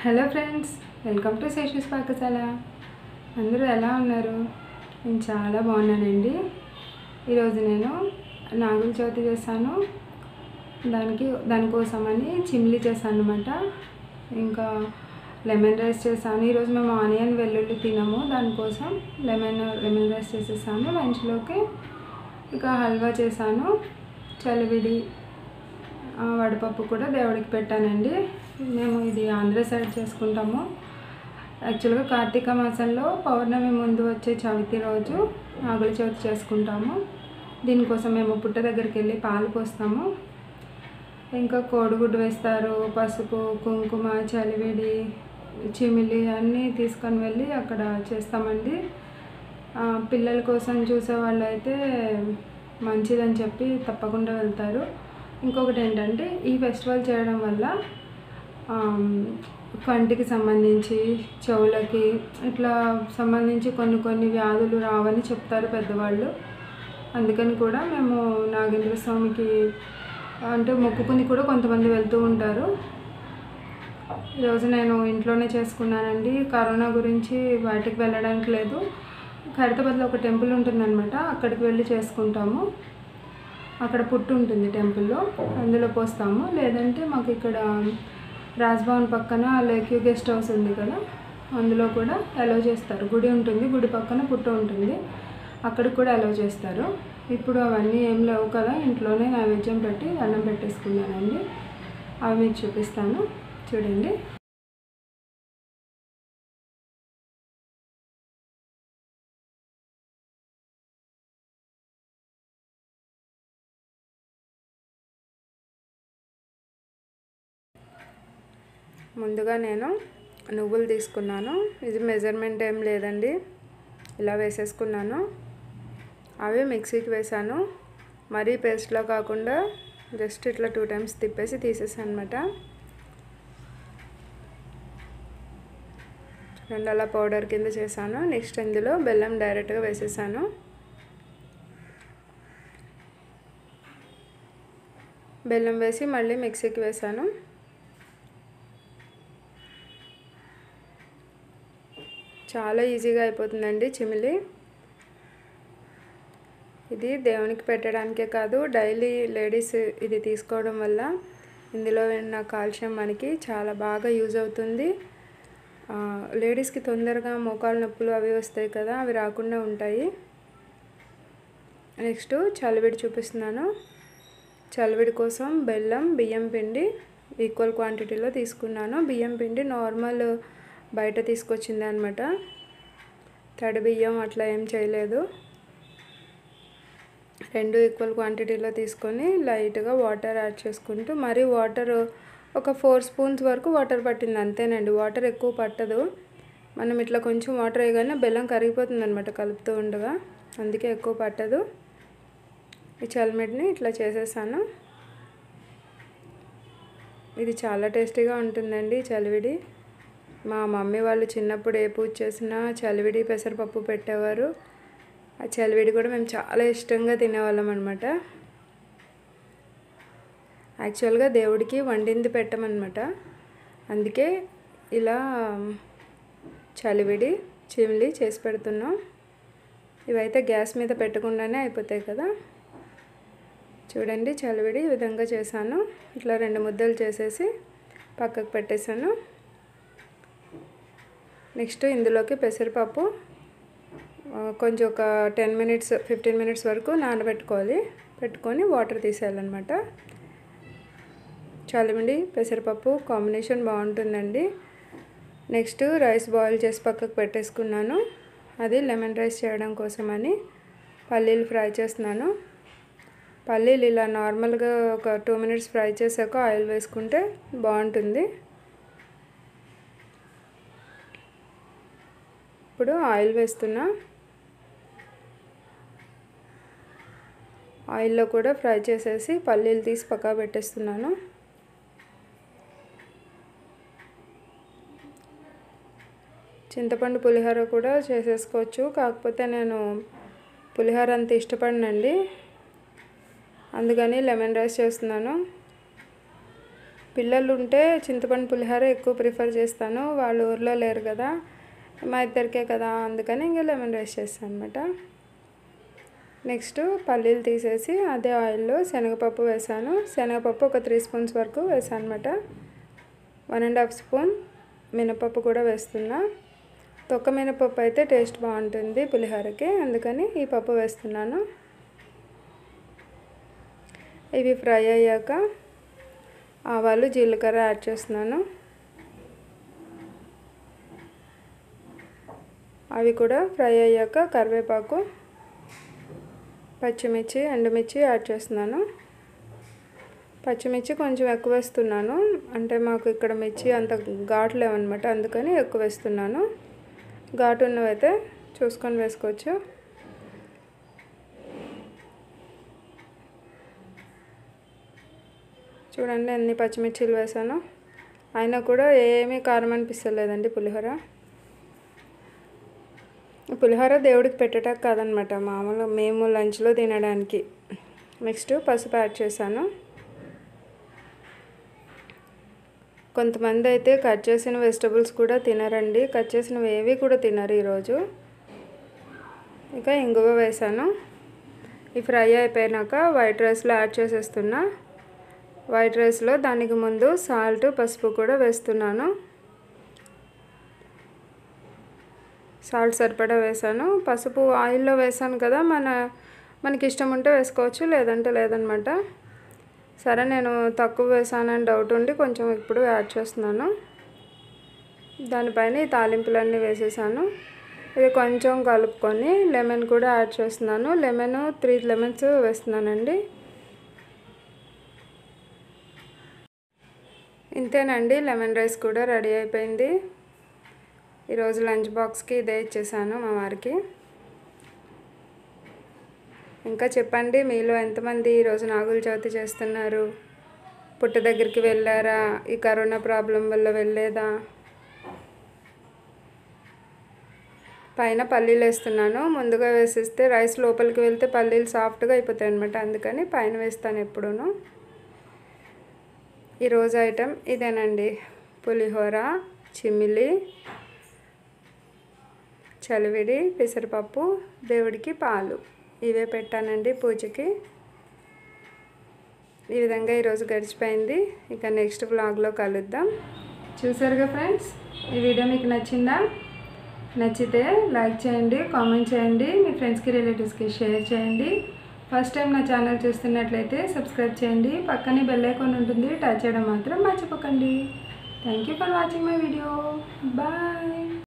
hello friends welcome to Sheshas Pakasala అందరూ ఎలా ఉన్నారు నేను చాలా బాగున్నానండి ఈరోజు నేను నాగుల చవితి చేశాను దానికి దానికోసమని చిమ్లీ చేశాను అనమాట ఇంకా లెమన్ రైస్ చేశాను ఈరోజు మేము ఆనియన్ వెల్లుల్లి తినము దానికోసం లెమన్ లెమన్ రైస్ చేసేసాను లంచ్లోకి ఇక హల్వా చేశాను చలివిడి ఆ, వడపప్పు కూడా దేవుడికి పెట్టానండి మేము ఇది ఆంధ్ర సైడ్ చేసుకుంటాము యాక్చువల్గా కార్తీక మాసంలో పౌర్ణమి ముందు వచ్చే చవితి రోజు నాగుల చవితి చేసుకుంటాము దీనికోసం మేము పుట్ట దగ్గరికి వెళ్ళి పాలు పోస్తాము ఇంకా కోడిగుడ్డు వేస్తారు పసుపు కుంకుమ చలివిడి చిమిలి అన్నీ తీసుకొని వెళ్ళి అక్కడ చేస్తామండి ఆ, పిల్లల కోసం చూసే వాళ్ళు అయితే మంచిదని చెప్పి తప్పకుండా వెళ్తారు ఇంకొకటి ఏంటంటే ఈ ఫెస్టివల్ చేయడం వల్ల ఆమ్, కంటికి సంబంధించి చెవులకి ఇట్లా సంబంధించి కొన్ని కొన్ని వ్యాధులు రావని చెప్తారు పెద్దవాళ్ళు అందుకని కూడా మేము నాగేంద్ర స్వామికి అంటే మొక్కుకుని కూడా కొంతమంది వెళ్తూ ఉంటారు ఈరోజు నేను ఇంట్లోనే చేసుకున్నానండి కరోనా గురించి బయటకు వెళ్ళడానికి లేదు ఖైరతాబాద్లో ఒక టెంపుల్ ఉంటుందన్నమాట అక్కడికి వెళ్ళి చేసుకుంటాము అక్కడ పుట్టు ఉంటుంది టెంపుల్లో అందులో పోస్తాము లేదంటే మాకు ఇక్కడ రాజ్భవన్ పక్కన లేక్యూ గెస్ట్ హౌస్ ఉంది కదా అందులో కూడా అలౌ చేస్తారు గుడి ఉంటుంది గుడి పక్కన పుట్టు ఉంటుంది అక్కడికి కూడా అలౌ చేస్తారు ఇప్పుడు అవన్నీ ఏం లేవు కదా ఇంట్లోనే నైవేద్యం పెట్టి అన్నం పెట్టేసుకున్నానండి అవి మీకు చూపిస్తాను చూడండి ముందుగా నేను నువ్వులు తీసుకున్నాను ఇది మెజర్మెంట్ ఏం లేదండి ఇలా వేసేసుకున్నాను అవి మిక్సీకి వేసాను మరీ పేస్ట్లో కాకుండా జస్ట్ ఇట్లా టూ టైమ్స్ తిప్పేసి తీసేసాను అనమాట రెండు అలా పౌడర్ కింద చేశాను నెక్స్ట్ ఇందులో బెల్లం డైరెక్ట్గా వేసేసాను బెల్లం వేసి మళ్ళీ మిక్సీకి వేసాను చాలా ఈజీగా అయిపోతుందండి చిమిలి ఇది దేవునికి పెట్టడానికే కాదు డైలీ లేడీస్ ఇది తీసుకోవడం వల్ల ఇందులో ఉన్న కాల్షియం మనకి చాలా బాగా యూజ్ అవుతుంది ఆ, లేడీస్కి తొందరగా మోకాలు నొప్పులు అవి వస్తాయి కదా అవి రాకుండా ఉంటాయి నెక్స్ట్ చలివిడి చూపిస్తున్నాను చలివిడి కోసం బెల్లం బియ్యం పిండి ఈక్వల్ క్వాంటిటీలో తీసుకున్నాను బియ్యం పిండి నార్మల్ బయట తీసుకొచ్చింది అనమాట తడి బియ్యం అట్లా ఏం చేయలేదు రెండు ఈక్వల్ క్వాంటిటీలో తీసుకొని లైట్గా వాటర్ యాడ్ చేసుకుంటూ మరీ వాటర్ ఒక ఫోర్ స్పూన్స్ వరకు వాటర్ పట్టింది అంతేనండి వాటర్ ఎక్కువ పట్టదు మనం ఇట్లా కొంచెం వాటర్ వేయగానే బెల్లం కరిగిపోతుంది అనమాట కలుపుతూ ఉండగా అందుకే ఎక్కువ పట్టదు ఈ చల్మిడిని ఇట్లా చేసేసాను ఇది చాలా టేస్టీగా ఉంటుందండి ఈ చలివిడి మా మమ్మీ వాళ్ళు చిన్నప్పుడు ఏ పూజ చేసినా చలివిడి పెసరపప్పు పెట్టేవారు ఆ చలివిడి కూడా మేము చాలా ఇష్టంగా తినేవాళ్ళం అనమాట యాక్చువల్గా దేవుడికి వండింది పెట్టమన్నమాట అందుకే ఇలా చలివిడి చిమిలి చేసి పెడుతున్నాం ఇవైతే గ్యాస్ మీద పెట్టకుండానే అయిపోతాయి కదా చూడండి చలివిడి ఈ విధంగా చేశాను ఇట్లా రెండు ముద్దలు చేసేసి పక్కకు పెట్టేశాను నెక్స్ట్ ఇందులోకి పెసరపప్పు ఆ, కొంచెం ఒక టెన్ మినిట్స్ ఫిఫ్టీన్ మినిట్స్ వరకు నానబెట్టుకోవాలి పెట్టుకొని వాటర్ తీసేయాలన్నమాట చలిమిడి పెసరపప్పు కాంబినేషన్ బాగుంటుందండి నెక్స్ట్ రైస్ బాయిల్ చేసి పక్కకు పెట్టేసుకున్నాను అది లెమన్ రైస్ చేయడం కోసమని పల్లీలు ఫ్రై చేస్తున్నాను పల్లీలు ఇలా నార్మల్గా ఒక టూ మినిట్స్ ఫ్రై చేశాక ఆయిల్ వేసుకుంటే బాగుంటుంది ఇప్పుడు ఆయిల్ వేస్తున్నా ఆయిల్లో కూడా ఫ్రై చేసేసి పల్లీలు తీసి పక్కా పెట్టేస్తున్నాను చింతపండు పులిహోర కూడా చేసేసుకోవచ్చు కాకపోతే నేను పులిహోర అంత ఇష్టపడినండి అందుకని లెమన్ రైస్ చేస్తున్నాను పిల్లలు ఉంటే చింతపండు పులిహోర ఎక్కువ ప్రిఫర్ చేస్తాను వాళ్ళు ఊర్లో లేరు కదా మా ఇద్దరికే కదా అందుకని ఇంకా లెమన్ రైస్ చేస్తాను అనమాట నెక్స్ట్ పల్లీలు తీసేసి అదే ఆయిల్లో శనగపప్పు వేసాను శనగపప్పు ఒక త్రీ స్పూన్స్ వరకు వేసాను అనమాట వన్ అండ్ హాఫ్ స్పూన్ మినపప్పు కూడా వేస్తున్నా తొక్క మినపప్పు అయితే టేస్ట్ బాగుంటుంది పులిహోరకి అందుకని ఈ పప్పు వేస్తున్నాను ఇవి ఫ్రై అయ్యాక ఆవాలు జీలకర్ర యాడ్ చేస్తున్నాను అవి కూడా ఫ్రై అయ్యాక కరివేపాకు పచ్చిమిర్చి ఎండుమిర్చి యాడ్ చేస్తున్నాను పచ్చిమిర్చి కొంచెం ఎక్కువ వేస్తున్నాను అంటే మాకు ఇక్కడ మిర్చి అంత ఘాటు లేవన్నమాట అందుకని ఎక్కువ వేస్తున్నాను ఘాటు ఉన్నవైతే చూసుకొని వేసుకోవచ్చు చూడండి ఎన్ని పచ్చిమిర్చిలు వేసాను అయినా కూడా ఏమీ కారం అనిపిస్తలేదండి పులిహోర పులిహోర దేవుడికి పెట్టడానికి కాదనమాట మామూలు మేము లంచ్లో తినడానికి నెక్స్ట్ పసుపు యాడ్ చేశాను కొంతమంది అయితే కట్ చేసిన వెజిటబుల్స్ కూడా తినరండి కట్ చేసినవి ఏవి కూడా తినరు ఈరోజు ఇంకా ఇంగువ వేసాను ఈ ఫ్రై అయిపోయినాక వైట్ రైస్లో యాడ్ చేసేస్తున్నా వైట్ రైస్లో దానికి ముందు సాల్ట్ పసుపు కూడా వేస్తున్నాను సాల్ట్ సరిపడా వేసాను పసుపు ఆయిల్లో వేసాను కదా మన మనకి ఇష్టం ఉంటే వేసుకోవచ్చు లేదంటే లేదనమాట సరే నేను తక్కువ వేసానని డౌట్ ఉండి కొంచెం ఇప్పుడు యాడ్ చేస్తున్నాను దానిపైన ఈ తాలింపులన్నీ వేసేసాను ఇది కొంచెం కలుపుకొని లెమన్ కూడా యాడ్ చేస్తున్నాను లెమన్ త్రీ లెమన్స్ వేస్తున్నానండి ఇంతేనండి లెమన్ రైస్ కూడా రెడీ అయిపోయింది ఈరోజు లంచ్ బాక్స్కి ఇదే ఇచ్చేసాను మా వారికి ఇంకా చెప్పండి మీలో ఎంతమంది ఈరోజు నాగుల చవితి చేస్తున్నారు పుట్ట దగ్గరికి వెళ్ళారా ఈ కరోనా ప్రాబ్లం వల్ల వెళ్ళలేదా పైన పల్లీలు వేస్తున్నాను ముందుగా వేసిస్తే రైస్ లోపలికి వెళ్తే పల్లీలు సాఫ్ట్గా అయిపోతాయి అనమాట అందుకని పైన వేస్తాను ఎప్పుడూను ఈరోజు ఐటెం ఇదేనండి పులిహోర చిమిలి చలివిడి పెసరపప్పు దేవుడికి పాలు ఇవే పెట్టానండి పూజకి ఈ విధంగా ఈరోజు గడిచిపోయింది ఇక నెక్స్ట్ వ్లాగ్లో కలుద్దాం చూసారుగా ఫ్రెండ్స్ ఈ వీడియో మీకు నచ్చిందా నచ్చితే లైక్ చేయండి కామెంట్ చేయండి మీ ఫ్రెండ్స్కి రిలేటివ్స్కి షేర్ చేయండి ఫస్ట్ టైం నా ఛానల్ చూస్తున్నట్లయితే సబ్స్క్రైబ్ చేయండి పక్కనే బెల్ ఐకాన్ ఉంటుంది టచ్ చేయడం మాత్రం మర్చిపోకండి thank you for watching my video bye